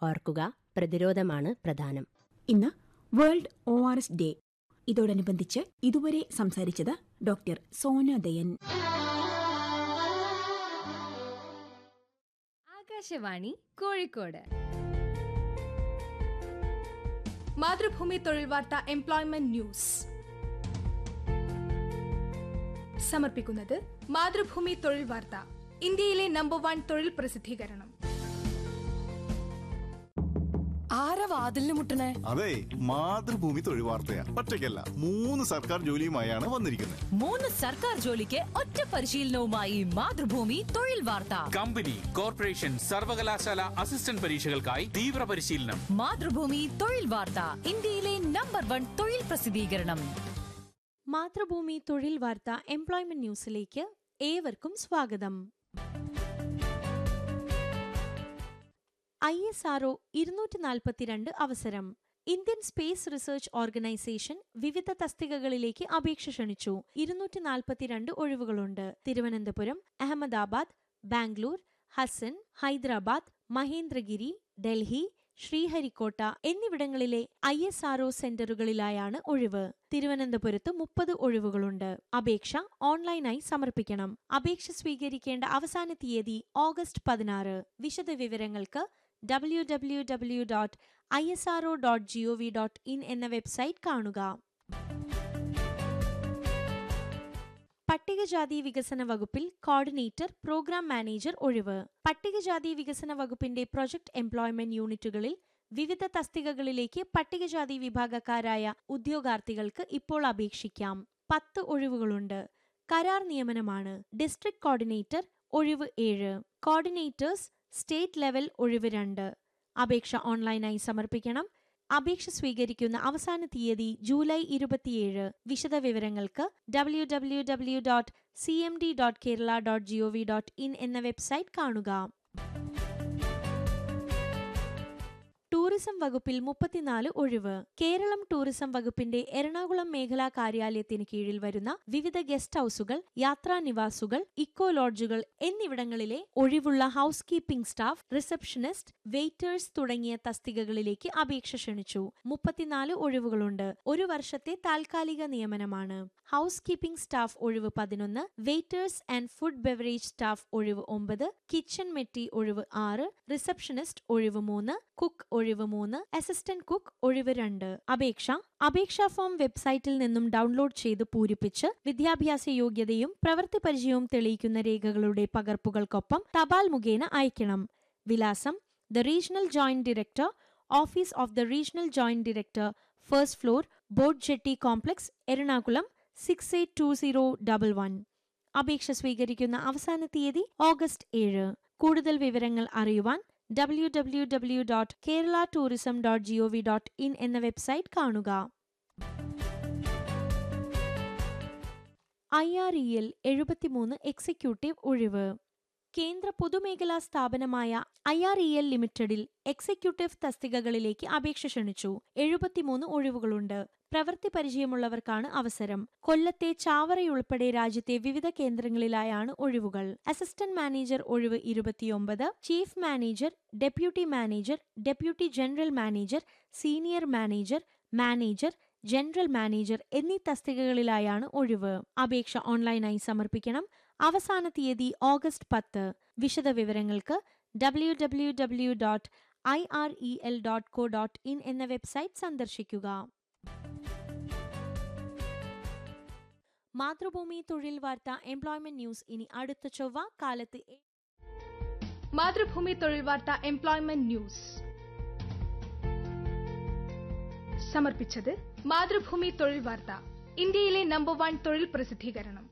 ഓർക്കുക പ്രതിരോധമാണ് പ്രധാനം ഇന്ന് world O R S day ഇതോടനുബന്ധിച്ച് ഇതുവരെ സംസാരിച്ചത് doctor Sona Dayan Akashvani Kozhikode Mathrubhumi Thozhil Vartha employment news സമർപ്പിക്കുന്നത് മാതൃഭൂമി തൊഴിൽ വാർത്ത ഇന്ത്യയിലെ നമ്പർ വൺ തൊഴിൽ പ്രസിദ്ധീകരണം ആരാ വാതിലിന് മുട്ടണേ അതെ മാതൃഭൂമി തൊഴിൽ വാർത്തയാ ഒറ്റയ്ക്കല്ല മൂന്ന് സർക്കാർ ജോലിയുമായാണ് വന്നിരിക്കുന്നത് മൂന്ന് സർക്കാർ ജോലിക്ക് ഒറ്റ പരിശീലനവുമായി മാതൃഭൂമി തൊഴിൽ വാർത്ത കമ്പനി കോർപ്പറേഷൻ സർവകലാശാല അസിസ്റ്റന്റ് പരീക്ഷകൾക്കായി തീവ്ര പരിശീലനം മാതൃഭൂമി തൊഴിൽ വാർത്ത ഇന്ത്യയിലെ നമ്പർ വൺ തൊഴിൽ പ്രസിദ്ധീകരണം മാതൃഭൂമി തൊഴിൽ വാർത്ത എംപ്ലോയ്മെന്റ് ന്യൂസിലേക്ക് ഏവർക്കും സ്വാഗതം ഐ എസ് ആർഒ ഇരുന്നൂറ്റി നാൽപ്പത്തിരണ്ട് അവസരം ഇന്ത്യൻ സ്പേസ് റിസർച്ച് ഓർഗനൈസേഷൻ വിവിധ തസ്തികകളിലേക്ക് അപേക്ഷ ക്ഷണിച്ചു ഇരുന്നൂറ്റി നാൽപ്പത്തിരണ്ട് ഒഴിവുകളുണ്ട് തിരുവനന്തപുരം അഹമ്മദാബാദ് ബാംഗ്ലൂർ ഹസൻ ഹൈദരാബാദ് മഹേന്ദ്രഗിരി ഡൽഹി ശ്രീഹരിക്കോട്ട എന്നിവിടങ്ങളിലെ ഐ എസ് ആർഒ സെന്ററുകളിലായാണ് ഒഴിവ് തിരുവനന്തപുരത്ത് മുപ്പത് ഒഴിവുകളുണ്ട് അപേക്ഷ ഓൺലൈനായി സമർപ്പിക്കണം അപേക്ഷ സ്വീകരിക്കേണ്ട അവസാന തീയതി ഓഗസ്റ്റ് പതിനാറ് വിശദവിവരങ്ങൾക്ക് W W W dot I S R O dot G O V dot in എന്ന വെബ്സൈറ്റ് കാണുക പട്ടികജാതി വികസന വകുപ്പിൽ കോർഡിനേറ്റർ പ്രോഗ്രാം മാനേജർ ഒഴിവ് പട്ടികജാതി വികസന വകുപ്പിന്റെ പ്രൊജക്ട് എംപ്ലോയ്മെന്റ് യൂണിറ്റുകളിൽ വിവിധ തസ്തികകളിലേക്ക് പട്ടികജാതി വിഭാഗക്കാരായ ഉദ്യോഗാർത്ഥികൾക്ക് ഇപ്പോൾ അപേക്ഷിക്കാം പത്ത് ഒഴിവുകളുണ്ട് കരാർ നിയമനമാണ് ഡിസ്ട്രിക്ട് കോർഡിനേറ്റർ ഒഴിവ് ഏഴ് കോർഡിനേറ്റേഴ്സ് സ്റ്റേറ്റ് ലെവൽ ഒഴിവ് രണ്ട് അപേക്ഷ ഓൺലൈനായി സമർപ്പിക്കണം അപേക്ഷ സ്വീകരിക്കുന്ന അവസാന തീയതി ജൂലൈ ഇരുപത്തിയേഴ് വിശദവിവരങ്ങൾക്ക് W W W dot C M D dot Kerala dot G O V dot in എന്ന വെബ്സൈറ്റ് കാണുക ടൂറിസം വകുപ്പിൽ മുപ്പത്തിനാല് ഒഴിവ് കേരളം ടൂറിസം വകുപ്പിന്റെ എറണാകുളം മേഖലാ കാര്യാലയത്തിന് കീഴിൽ വരുന്ന വിവിധ ഗസ്റ്റ് ഹൌസുകൾ യാത്രാ നിവാസുകൾ ഇക്കോ ലോഡ്ജുകൾ എന്നിവിടങ്ങളിലെ ഒഴിവുള്ള housekeeping staff receptionist waiters തുടങ്ങിയ തസ്തികകളിലേക്ക് അപേക്ഷ ക്ഷണിച്ചു മുപ്പത്തിനാല് ഒഴിവുകളുണ്ട് ഒരു വർഷത്തെ താൽക്കാലിക നിയമനമാണ് ഹൌസ് കീപ്പിംഗ് സ്റ്റാഫ് ഒഴിവ് പതിനൊന്ന് waiters and food beverage staff ഒഴിവ് ഒമ്പത് കിച്ചൺ മെറ്റി ഒഴിവ് ആറ് റിസപ്ഷനിസ്റ്റ് ഒഴിവ് മൂന്ന് കുക്ക് ഒഴിവ് മൂന്ന് അസിസ്റ്റന്റ് കുക്ക് ഒഴിവ് രണ്ട് അപേക്ഷ അപേക്ഷാ ഫോം വെബ്സൈറ്റിൽ നിന്നും ഡൗൺലോഡ് ചെയ്ത് പൂരിപ്പിച്ച് വിദ്യാഭ്യാസ യോഗ്യതയും പ്രവൃത്തി പരിചയവും തെളിയിക്കുന്ന രേഖകളുടെ പകർപ്പുകൾക്കൊപ്പം തപാൽ മുഖേന അയക്കണം വിലാസം the regional joint director office of the regional joint director first floor board jetty complex Ernakulam six eight two zero double one അപേക്ഷ സ്വീകരിക്കുന്ന അവസാന തീയതി ഓഗസ്റ്റ് ഏഴ് കൂടുതൽ വിവരങ്ങൾ അറിയുവാൻ W W W dot Kerala tourism dot G O V dot in എന്ന website കാണുക ഐ ആർ ഇ എൽ എഴുപത്തിമൂന്ന് എക്സിക്യൂട്ടീവ് ഒഴിവ് കേന്ദ്ര പൊതുമേഖലാ സ്ഥാപനമായ ഐ ആർ ഇ എൽ ലിമിറ്റഡിൽ എക്സിക്യൂട്ടീവ് തസ്തികകളിലേക്ക് അപേക്ഷ ക്ഷണിച്ചു എഴുപത്തിമൂന്ന് ഒഴിവുകളുണ്ട് പ്രവൃത്തി പരിചയമുള്ളവർക്കാണ് അവസരം കൊല്ലത്തെ ചാവറയുൾപ്പെടെ രാജ്യത്തെ വിവിധ കേന്ദ്രങ്ങളിലായാണ് ഒഴിവുകൾ അസിസ്റ്റന്റ് മാനേജർ ഒഴിവ് ഇരുപത്തിയൊമ്പത് chief manager deputy manager deputy general manager senior manager manager general manager എന്നീ തസ്തികകളിലായാണ് ഒഴിവ് അപേക്ഷ ഓൺലൈനായി സമർപ്പിക്കണം അവസാന തീയതി ഓഗസ്റ്റ് പത്ത് വിശദവിവരങ്ങൾക്ക് W W W dot I R E L dot co dot in എന്ന വെബ്സൈറ്റ് സന്ദർശിക്കുക മാതൃഭൂമി തൊഴിൽ വാർത്ത എംപ്ലോയ്മെന്റ് ന്യൂസ് ഇനി അടുത്ത ചൊവ്വ കാലത്ത് ഏ- മാതൃഭൂമി തൊഴിൽ വാർത്ത എംപ്ലോയ്മെന്റ് ന്യൂസ് സമർപ്പിച്ചത് മാതൃഭൂമി തൊഴിൽ വാർത്ത ഇന്ത്യയിലെ നമ്പർ വൺ തൊഴിൽ പ്രസിദ്ധീകരണം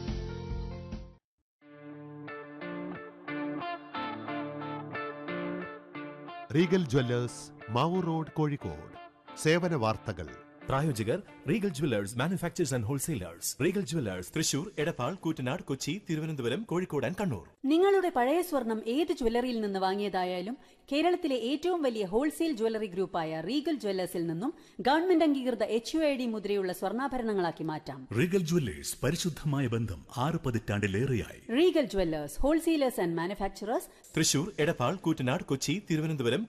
Regal Jewellers Mavoor road Kozhikode സേവന വാർത്തകൾ പ്രായോജകർ Regal Jewellers manufacturers and wholesalers Regal Jewellers Thrissur Edappal Koottanad Kochi Thiruvananthapuram Kozhikode and Kannur നിങ്ങളുടെ പഴയ സ്വർണം ഏത് ജ്വല്ലറിയിൽ നിന്ന് വാങ്ങിയതായാലും കേരളത്തിലെ ഏറ്റവും വലിയ ഹോൾസെയിൽ ജ്വല്ലറി ഗ്രൂപ്പായ റീഗൽ ജ്വല്ലേഴ്സിൽ നിന്നും ഗവൺമെന്റ് അംഗീകൃത എച്ച് യു ഐ ഡി മുദ്രയുള്ള സ്വർണ്ണാഭരണങ്ങളാക്കി മാറ്റാം റീഗൽ ജ്വല്ലേഴ്സ് പരിശുദ്ധമായ ബന്ധം ആറ് പതിറ്റാണ്ടിലേറെയായി Regal Jewellers wholesalers and manufacturers Thrissur Edappal Koottanad Kochi Thiruvananthapuram